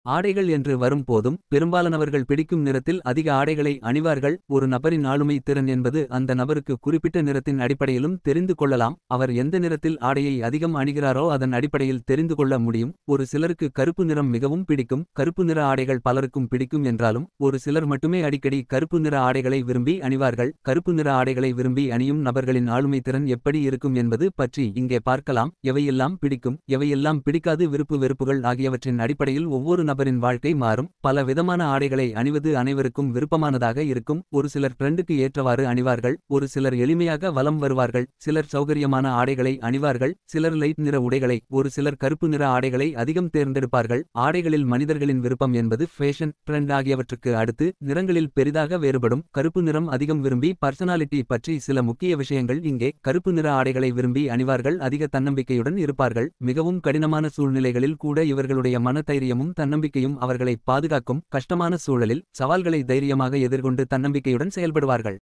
ஆடைகள் என்று வரும் போதும் பெரும்பாலானவர்கள் பிடிக்கும் நிறத்தில் அதிக ஆடைகளை அணிவார்கள் ஒரு நபரின் ஆளுமை திறன் என்பது அந்த நபருக்கு குறிப்பிட்ட நிறத்தின் அடிப்படையிலும் தெரிந்து கொள்ளலாம் அவர் எந்த நிறத்தில் ஆடையை அதிகம் அணிகிறாரோ அதன் அடிப்படையில் தெரிந்து கொள்ள முடியும் ஒரு சிலருக்கு கருப்பு நிறம் மிகவும் பிடிக்கும் கருப்பு நிற ஆடைகள் பலருக்கும் பிடிக்கும் என்றாலும் ஒரு சிலர் மட்டுமே அடிக்கடி கருப்பு நிற ஆடைகளை விரும்பி அணிவார்கள் கருப்பு நிற ஆடைகளை விரும்பி அணியும் நபர்களின் ஆளுமை திறன் எப்படி இருக்கும் என்பது பற்றி இங்கே பார்க்கலாம் எவையெல்லாம் பிடிக்கும் எவையெல்லாம் பிடிக்காது விருப்பு வெறுப்புகள் ஆகியவற்றின் அடிப்படையில் ஒவ்வொரு நபரின் வாழ்க்கை மாறும் பல விதமான ஆடைகளை அணிவது அனைவருக்கும் விருப்பமானதாக இருக்கும் ஒரு சிலர் ட்ரெண்டுக்கு ஏற்றவாறு அணிவார்கள் ஒரு சிலர் எளிமையாக வலம் வருவார்கள் சிலர் சௌகரியமான ஆடைகளை அணிவார்கள் சிலர் லைட் நிற உடைகளை ஒரு சிலர் கருப்பு நிற ஆடைகளை அதிகம் தேர்ந்தெடுப்பார்கள் ஆடைகளில் மனிதர்களின் விருப்பம் என்பது ஃபேஷன் ட்ரெண்ட் ஆகியவற்றுக்கு அடுத்து நிறங்களில் பெரிதாக வேறுபடும் கருப்பு நிறம் அதிகம் விரும்பி பர்சனாலிட்டி பற்றி சில முக்கிய விஷயங்கள் இங்கே கருப்பு நிற ஆடைகளை விரும்பி அணிவார்கள் அதிக தன்னம்பிக்கையுடன் இருப்பார்கள் மிகவும் கடினமான சூழ்நிலைகளில் கூட இவர்களுடைய மனதைரியமும் தன்னம்பிக்கையும் அவர்களை பாதுகாக்கும் கஷ்டமான சூழலில் சவால்களை தைரியமாக எதிர்கொண்டு தன்னம்பிக்கையுடன் செயல்படுவார்கள்